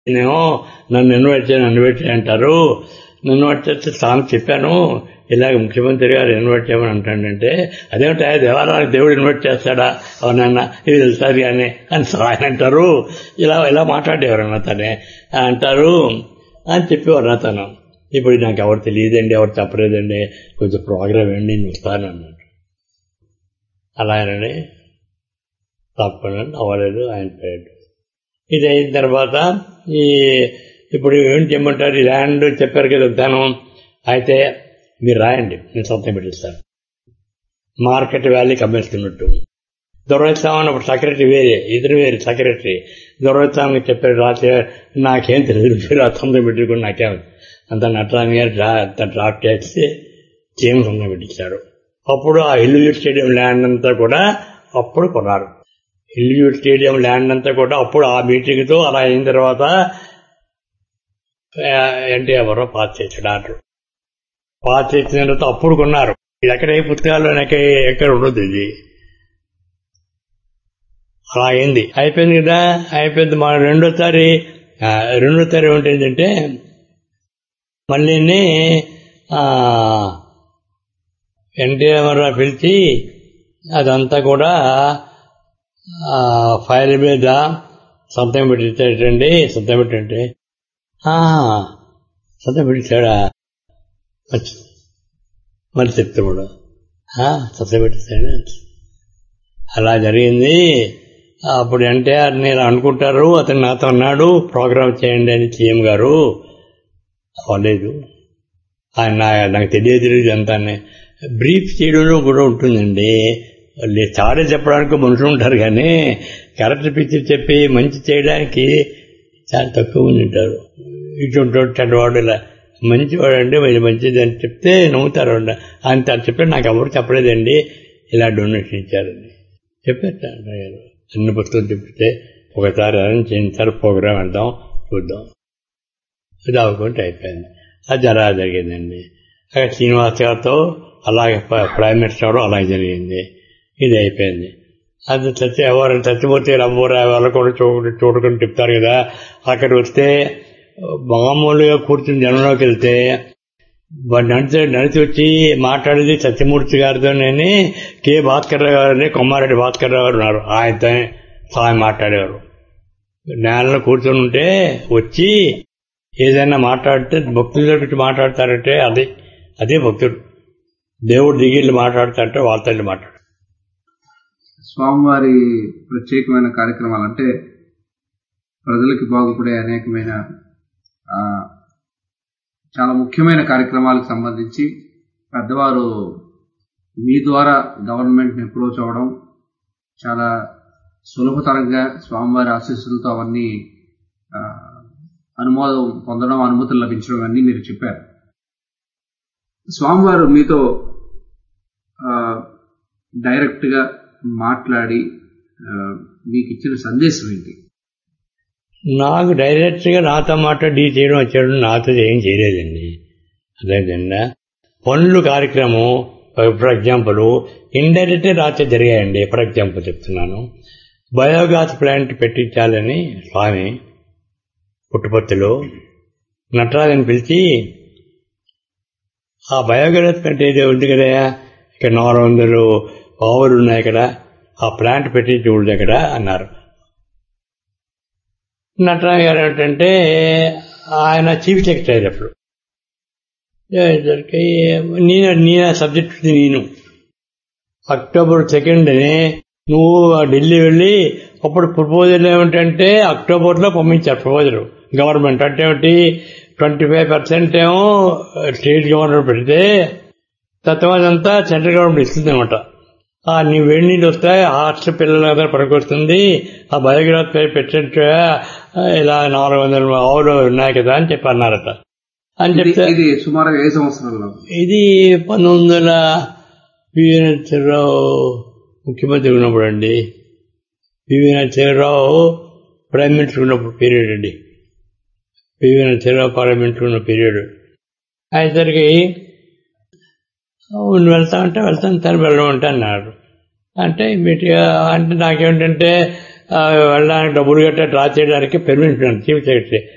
నేనేమో నన్ను ఇన్వైట్ చేయ ఇన్వైట్ చేయ అంటారు నన్ను ఇన్వైట్ చేస్తే తాను చెప్పాను ఇలాగ ముఖ్యమంత్రి గారు ఇన్వైట్ చేయమని అంటాడంటే అదేమిటా దేవాలయానికి దేవుడు ఇన్వైట్ చేస్తాడా అవునన్నా ఇది వెళ్తారు కానీ అని ఆయన అంటారు ఇలా ఇలా మాట్లాడేవారు తనే అంటారు అని చెప్పేవారు తను ఇప్పుడు నాకు ఎవరు తెలియదండి ఎవరు చెప్పలేదండి కొంచెం ప్రోగ్రామ్ ఏంటి నేను వస్తాను అన్నాడు అలాగనే తప్పకుండా అవ్వలేదు ఆయన పోయాడు ఇది అయిన తర్వాత ఈ ఇప్పుడు ఏం చేయమంటారు ఈ ల్యాండ్ చెప్పారు కదా ధనం అయితే మీరు రాయండి నేను సొంతం పెట్టిస్తాను మార్కెట్ వాల్యూకి అమ్మేస్తున్నట్టు దొరస్వామి అప్పుడు సెక్రటరీ వేరే ఇద్దరు వేరే సెక్రటరీ దొరస్వామికి చెప్పారు రాత్రి నాకేం తెలియదు మీరు ఆ సొంతం పెట్టుకుని నాకేం అంత నటరాని గారు అంత డ్రాఫ్ట్ చేసి చేయం సొంతం పెట్టించారు అప్పుడు ఆ ఇల్లు స్టేడియం ల్యాండ్ అంతా కూడా అప్పుడు కొన్నారు ఇల్లు స్టేడియం ల్యాండ్ అంతా కూడా అప్పుడు ఆ మీటింగ్తో అలా అయిన తర్వాత ఎన్టీఆర్ పాస్ చేశాడు ఆర్డర్ పాస్ చేసిన తర్వాత అప్పుడు కొన్నారు ఇది ఎక్కడ ఏ పుస్తకాల్లో ఎక్కడ ఉండదు ఇది అలా అయింది అయిపోయింది కదా అయిపోయింది మన రెండోసారి రెండోసారి ఏమిటంటే మళ్ళీ ఎన్టీఆర్ పిలిచి అదంతా కూడా ఫైల్ మీద సంతం పెట్టించాడండి సంతం పెట్టండి సంతం పెట్టించాడా మరి చెప్తాడు సంతం పెట్టించాడు అలా జరిగింది అప్పుడు ఎన్టీఆర్ నేను అనుకుంటారు అతను నాతో అన్నాడు ప్రోగ్రామ్ చేయండి అని సీఎం గారు అవ్వలేదు ఆయన నాకు తెలియదు తెలియదు అంతా బ్రీఫ్ చేయడంలో కూడా ఉంటుందండి చాడే చెప్పడానికి మనుషులు ఉంటారు కానీ కరెక్ట్ పిక్చర్ చెప్పి మంచి చేయడానికి చాలా తక్కువ మంది ఉంటారు ఇటువంటి వాడు ఇలా మంచివాడు అండి మరి మంచిది అని చెప్తే నమ్ముతారు అంత చెప్పి నాకు ఎవరు చెప్పలేదండి ఇలా డొనేషన్ ఇచ్చారండి చెప్పారు గారు అన్ని పుస్తకాలు చెప్తే ఒకసారి అరేంజ్ చేయించారు ప్రోగ్రామ్ వెళ్దాం చూద్దాం ఇది అవ్వకుంటే అయిపోయింది అది అలా జరిగిందండి అక్కడ శ్రీనివాస్ గారితో అలాగే ప్రైమ్ మినిస్టర్ అలాగే జరిగింది ఇది అయిపోయింది అది చచ్చి ఎవరు చచ్చిపోతే రమ్మూరా వాళ్ళు కూడా చూడు చూడుకుని చెప్తారు కదా అక్కడ వస్తే మామూలుగా కూర్చుని జనంలోకి వెళ్తే నడిచి నడిచి వచ్చి మాట్లాడేది సత్యమూర్తి గారితోనే కె భాస్కర్ గారిని కొమ్మారెడ్డి భాస్కర్ గారు ఉన్నారు ఆయనతో ఆయన మాట్లాడేవారు నేలలో కూర్చొని ఉంటే వచ్చి ఏదైనా మాట్లాడితే భక్తుల గురించి మాట్లాడతారంటే అది అదే భక్తుడు దేవుడు దిగిళ్ళు మాట్లాడతారంటే వాళ్ళతో మాట్లాడు స్వామివారి ప్రత్యేకమైన కార్యక్రమాలు అంటే ప్రజలకి బాగుపడే అనేకమైన చాలా ముఖ్యమైన కార్యక్రమాలకు సంబంధించి పెద్దవారు మీ ద్వారా గవర్నమెంట్ని అప్రోచ్ అవ్వడం చాలా సులభతరంగా స్వామివారి ఆశీస్సులతో అవన్నీ అనుమోదం పొందడం అనుమతులు లభించడం అన్నీ మీరు చెప్పారు స్వామివారు మీతో డైరెక్ట్గా మాట్లాడి మీకు ఇచ్చిన సందేశం ఏంటి నాకు డైరెక్ట్గా నాతో మాట్లాడి చేయడం వచ్చాడు నాతో ఏం చేయలేదండి అదేవిధంగా పనులు కార్యక్రమం ఫర్ ఎగ్జాంపుల్ ఇండైరెక్ట్ రాత్రి జరిగాయండి ఫర్ ఎగ్జాంపుల్ చెప్తున్నాను బయోగ్యాస్ ప్లాంట్ పెట్టించాలని స్వామి పుట్టుపత్తిలో నటరాజని పిలిచి ఆ బయోగ్యాస్ ప్లాంట్ ఏదో ఉంది కదా ఇక్కడ నాలుగు వందలు ఆవులు ఉన్నాయి ఇక్కడ ఆ ప్లాంట్ పెట్టి చూడదు ఇక్కడ అన్నారు నటరాజు గారు ఏంటంటే ఆయన చీఫ్ సెక్రటరీ అప్పుడు నేను నేను సబ్జెక్ట్ నేను అక్టోబర్ సెకండ్ని నువ్వు ఢిల్లీ వెళ్ళి అప్పుడు ప్రపోజల్ ఏమిటంటే అక్టోబర్లో పంపించారు ప్రపోజల్ గవర్నమెంట్ అంటే ఏమిటి ట్వంటీ ఫైవ్ పర్సెంట్ ఏమో స్టేట్ గవర్నమెంట్ పెడితే తత్వాదంతా సెంట్రల్ గవర్నమెంట్ ఇస్తుంది అనమాట ఆ నీ వేడి నీళ్ళు వస్తాయి హాస్టల్ పిల్లల దగ్గర పనికొస్తుంది ఆ బయోగ్రాఫ్ పెట్టినట్టు ఇలా నాలుగు వందల ఆవులు ఉన్నాయి కదా అని చెప్పి అన్నారట అని చెప్తే ఇది సుమారు ఏ సంవత్సరంలో ఇది పంతొమ్మిది వందల పివి నరసింహరావు ముఖ్యమంత్రి ఉన్నప్పుడు అండి పివి నరసింహరావు ప్రైమ్ మినిస్టర్ ఉన్నప్పుడు పీరియడ్ అండి పివి నరసింహరావు పార్లమెంట్ ఉన్న పీరియడ్ అయ్యేసరికి వెళ్తా అంటే వెళ్తాను తను వెళ్ళమంటే అన్నారు అంటే ఇమీడియట్గా అంటే నాకేమిటంటే వెళ్ళడానికి డబ్బులు గట్టా డ్రా చేయడానికి పెర్మిషన్ చీఫ్ సెక్రటరీ